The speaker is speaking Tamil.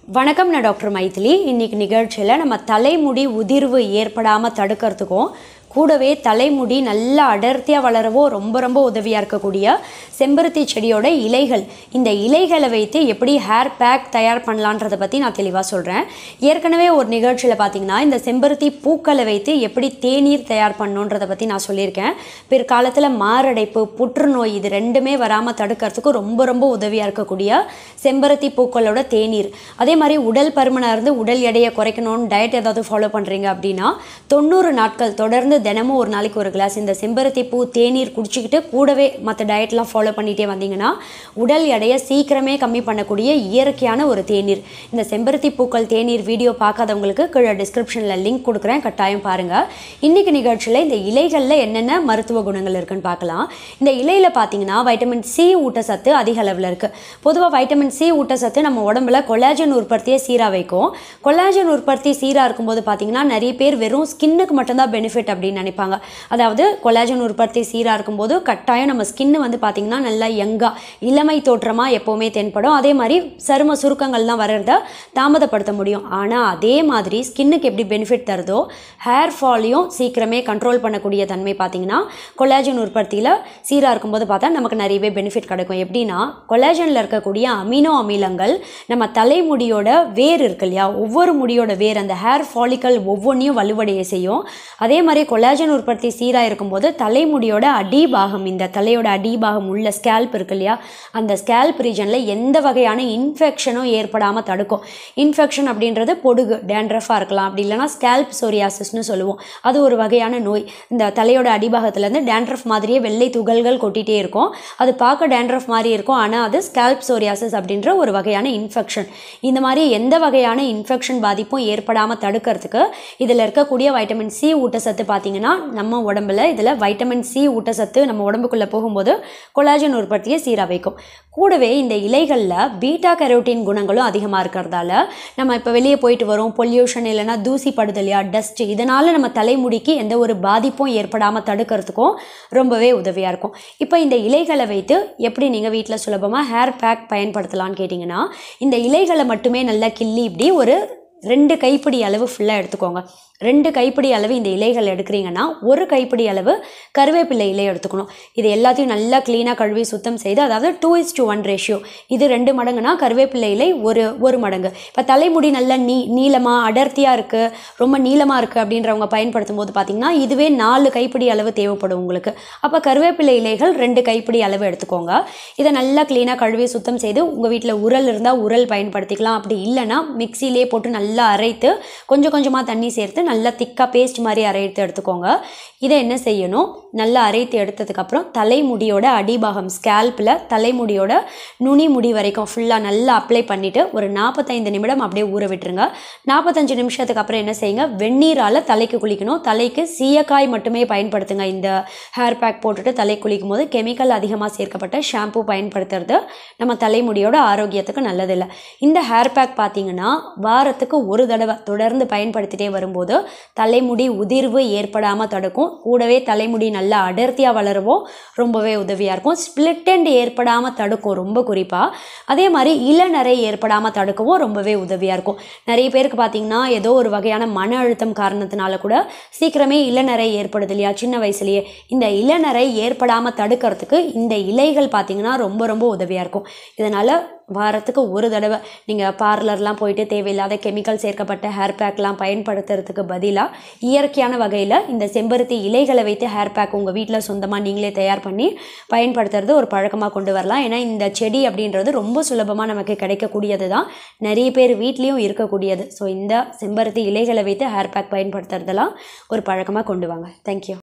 வணக்கம் நான் டாக்டர் மைதிலி இன்னைக்கு நிகழ்ச்சியில் நம்ம தலைமுடி உதிர்வு ஏற்படாமல் தடுக்கிறதுக்கும் கூடவே தலைமுடி நல்லா அடர்த்தியாக வளரவோ ரொம்ப ரொம்ப உதவியாக இருக்கக்கூடிய செம்பருத்தி செடியோட இலைகள் இந்த இலைகளை வைத்து எப்படி ஹேர் பேக் தயார் பண்ணலான்றதை பற்றி நான் தெளிவாக சொல்கிறேன் ஏற்கனவே ஒரு நிகழ்ச்சியில் பார்த்தீங்கன்னா இந்த செம்பருத்தி பூக்களை வைத்து எப்படி தேநீர் தயார் பண்ணணுன்றதை பற்றி நான் சொல்லியிருக்கேன் பிற்காலத்தில் மாரடைப்பு புற்றுநோய் இது ரெண்டுமே வராமல் தடுக்கிறதுக்கு ரொம்ப ரொம்ப உதவியாக இருக்கக்கூடிய செம்பருத்தி பூக்களோட தேநீர் அதே மாதிரி உடல் பருமனாக இருந்து உடல் எடையை குறைக்கணும்னு டயட் ஏதாவது ஃபாலோ பண்ணுறீங்க அப்படின்னா தொண்ணூறு நாட்கள் தொடர்ந்து தினமும் ஒரு நாளைக்கு ஒரு கிளாஸ் இந்த செம்பருத்தி பூ தேநீர் குடிச்சிக்கிட்டு கூடவே மற்ற டயட்லாம் ஃபாலோ பண்ணிகிட்டே வந்தீங்கன்னா உடல் எடையை சீக்கிரமே கம்மி பண்ணக்கூடிய இயற்கையான ஒரு தேநீர் இந்த செம்பருத்தி பூக்கள் தேநீர் வீடியோ பார்க்காதவங்களுக்கு கீழே டிஸ்கிரிப்ஷனில் லிங்க் கொடுக்குறேன் கட்டாயம் பாருங்கள் இன்றைக்கி நிகழ்ச்சியில் இந்த இலைகளில் என்னென்ன மருத்துவ குணங்கள் இருக்குன்னு பார்க்கலாம் இந்த இலையில் பார்த்தீங்கன்னா வைட்டமின் சி ஊட்டச்சத்து அதிக அளவில் இருக்குது பொதுவாக வைட்டமின் சி ஊட்டச்சத்து நம்ம உடம்புல கொலாஜன் உற்பத்தியை சீராக வைக்கும் கொலாஜன் உற்பத்தி சீராக இருக்கும்போது பார்த்தீங்கன்னா நிறைய பேர் வெறும் ஸ்கின்னுக்கு மட்டும்தான் பெனிஃபிட் அப்படின்னு நினைப்பாங்க அதாவது கொலாஜன் உற்பத்தி சீராக இருக்கும்போது கட்டாயம் நம்ம ஸ்கின்னு வந்து பார்த்திங்கன்னா நல்லா யங்காக இளமை தோற்றமாக எப்போவுமே தென்படும் அதே மாதிரி சரும சுருக்கங்கள்லாம் வர்றத தாமதப்படுத்த முடியும் ஆனால் அதே மாதிரி ஸ்கின்னுக்கு எப்படி பெனிஃபிட் தருதோ ஹேர் ஃபாலையும் சீக்கிரமே கண்ட்ரோல் பண்ணக்கூடிய தன்மை பார்த்தீங்கன்னா கொலாஜன் உற்பத்தியில் சீராக இருக்கும்போது பார்த்தா நமக்கு நிறையவே பெனிஃபிட் கிடைக்கும் எப்படின்னா கொலாஜனில் இருக்கக்கூடிய அமினோ அமிலங்கள் நம்ம தலைமுடியோட வேர் இருக்கு இல்லையா ஒவ்வொரு முடியோட வேர் அந்த ஹேர் ஃபாலிக்கல் ஒவ்வொன்றையும் வலுவடைய செய்யும் அதே மாதிரி கொலாஜன் உற்பத்தி சீராக இருக்கும்போது தலைமுடியோட அடிபாகம் இந்த தலையோட அடிபாகம் உள்ள ஸ்கேல்ப் இருக்கு இல்லையா அந்த ஸ்கேல்ப் ரீஜனில் எந்த வகையான இன்ஃபெக்ஷனும் ஏற்படாமல் தடுக்கும் இன்ஃபெக்ஷன் அப்படின்றது பொடுகு டேண்ட்ரஃபாக இருக்கலாம் அப்படி இல்லைனா ஸ்கேல்ப் சோரியாசிஸ்னு சொல்லுவோம் அது ஒரு வகையான நோய் இந்த தலையோட அடிபாகத்துலேருந்து டேண்ட்ரஃப் மாதிரியே வெள்ளை துகள்கள் கொட்டிகிட்டே இருக்கும் அது பார்க்க டேண்ட்ரஃப் மாதிரி இருக்கும் ஆனால் அது ஸ்கேல்ப் சோரியாசிஸ் அப்படின்ற ஒரு வகையான இன்ஃபெக்ஷன் இந்த மாதிரி எந்த வகையான இன்ஃபெக்ஷன் பாதிப்பும் ஏற்படாமல் தடுக்கிறதுக்கு இதில் இருக்கக்கூடிய வைட்டமின் சி ஊட்டச்சத்து பார்த்தீங்கன்னா நம்ம உடம்புல இதில் வைட்டமின் சி ஊட்டச்சத்து நம்ம உடம்புக்குள்ளே போகும்போது கொலாஜன் உற்பத்தியை சீராக வைக்கும் கூடவே இந்த இலைகளில் பீட்டா கரோட்டின் குணங்களும் அதிகமாக இருக்கிறதால நம்ம இப்போ வெளியே போயிட்டு வரோம் பொல்யூஷன் இல்லைன்னா தூசி படுதலையா டஸ்ட் இதனால் நம்ம தலைமுடிக்கு எந்த ஒரு பாதிப்பும் ஏற்படாமல் தடுக்கிறதுக்கும் ரொம்பவே உதவியாக இருக்கும் இப்போ இந்த இலைகளை வைத்து எப்படி நீங்கள் வீட்டில் சுலபமாக ஹேர் பேக் பயன்படுத்தலாம்னு கேட்டிங்கன்னா இந்த இலைகளை மட்டுமே நல்லா கிள்ளி இப்படி ஒரு ரெண்டு கைப்பிடி அளவு ஃபுல்லாக எடுத்துக்கோங்க ரெண்டு கைப்பிடி அளவு இந்த இலைகள் எடுக்கிறீங்கன்னா ஒரு கைப்பிடி அளவு கருவேப்பிலை இலை எடுத்துக்கணும் இது எல்லாத்தையும் நல்லா க்ளீனாக கழுவி சுத்தம் செய்து அதாவது two is to one ratio இது ரெண்டு மடங்குனா கருவேப்பிலை இலை ஒரு ஒரு மடங்கு இப்போ தலைமுடி நல்லா நீ நீளமாக அடர்த்தியாக இருக்குது ரொம்ப நீளமாக இருக்குது அப்படின்றவங்க பயன்படுத்தும் போது பார்த்திங்கன்னா இதுவே நாலு கைப்பிடி அளவு தேவைப்படும் உங்களுக்கு அப்போ கருவேப்பிலை இலைகள் ரெண்டு கைப்பிடி அளவு எடுத்துக்கோங்க இதை நல்லா க்ளீனாக கழுவி சுத்தம் செய்து உங்கள் வீட்டில் உரல் இருந்தால் உரல் பயன்படுத்திக்கலாம் அப்படி இல்லைன்னா மிக்சிலே போட்டு நல்லா அரைத்து கொஞ்சம் கொஞ்சமாக தண்ணி சேர்த்து நல்லா திக்காக பேஸ்ட் மாதிரி அரைத்து எடுத்துக்கோங்க இதை என்ன செய்யணும் நல்லா அரைத்து எடுத்ததுக்கப்புறம் தலைமுடியோட அடிபாகம் ஸ்கேல்பில் தலைமுடியோட நுனி முடி வரைக்கும் ஃபுல்லாக நல்லா அப்ளை பண்ணிவிட்டு ஒரு நாற்பத்தைந்து நிமிடம் அப்படியே ஊற விட்டுருங்க நாற்பத்தஞ்சு நிமிஷத்துக்கு அப்புறம் என்ன செய்யுங்க வெந்நீரால் தலைக்கு குளிக்கணும் தலைக்கு சீயக்காய் மட்டுமே பயன்படுத்துங்க இந்த ஹேர் பேக் போட்டுட்டு தலை குளிக்கும் போது கெமிக்கல் அதிகமாக சேர்க்கப்பட்ட ஷாம்பு பயன்படுத்துறது நம்ம தலைமுடியோட ஆரோக்கியத்துக்கு நல்லதில்லை இந்த ஹேர் பேக் பார்த்தீங்கன்னா வாரத்துக்கு ஒரு தடவை தொடர்ந்து பயன்படுத்திட்டே வரும்போது தலைமுடி உதிர்வு ஏற்படாமல் தடுக்கும் கூடவே தலைமுடி நல்லா அடர்த்தியாக வளரவும் ரொம்பவே உதவியாக இருக்கும் ஸ்பிளிட் எண்ட் ஏற்படாமல் தடுக்கும் ரொம்ப குறிப்பாக அதே மாதிரி இளநரை ஏற்படாமல் தடுக்கவும் ரொம்பவே உதவியாக இருக்கும் நிறைய பேருக்கு பார்த்தீங்கன்னா ஏதோ ஒரு வகையான மன அழுத்தம் காரணத்தினால கூட சீக்கிரமே இளநரை ஏற்படுது இல்லையா சின்ன வயசுலேயே இந்த இளநரை ஏற்படாமல் தடுக்கிறதுக்கு இந்த இலைகள் பார்த்தீங்கன்னா ரொம்ப ரொம்ப உதவியாக இருக்கும் இதனால் வாரத்துக்கு ஒரு தடவை நீங்கள் பார்லர்லாம் போயிட்டு தேவையில்லாத கெமிக்கல் சேர்க்கப்பட்ட ஹேர் பேக்லாம் பயன்படுத்துறதுக்கு பதிலாக இயற்கையான வகையில் இந்த செம்பருத்தி இலைகளை வைத்து ஹேர் பேக் உங்கள் வீட்டில் சொந்தமாக நீங்களே தயார் பண்ணி பயன்படுத்துறது ஒரு பழக்கமாக கொண்டு வரலாம் ஏன்னா இந்த செடி அப்படின்றது ரொம்ப சுலபமாக நமக்கு கிடைக்கக்கூடியது தான் நிறைய பேர் வீட்லேயும் இருக்கக்கூடியது ஸோ இந்த செம்பருத்தி இலைகளை வைத்து ஹேர் பேக் பயன்படுத்துறதெல்லாம் ஒரு பழக்கமாக கொண்டு வாங்க தேங்க்யூ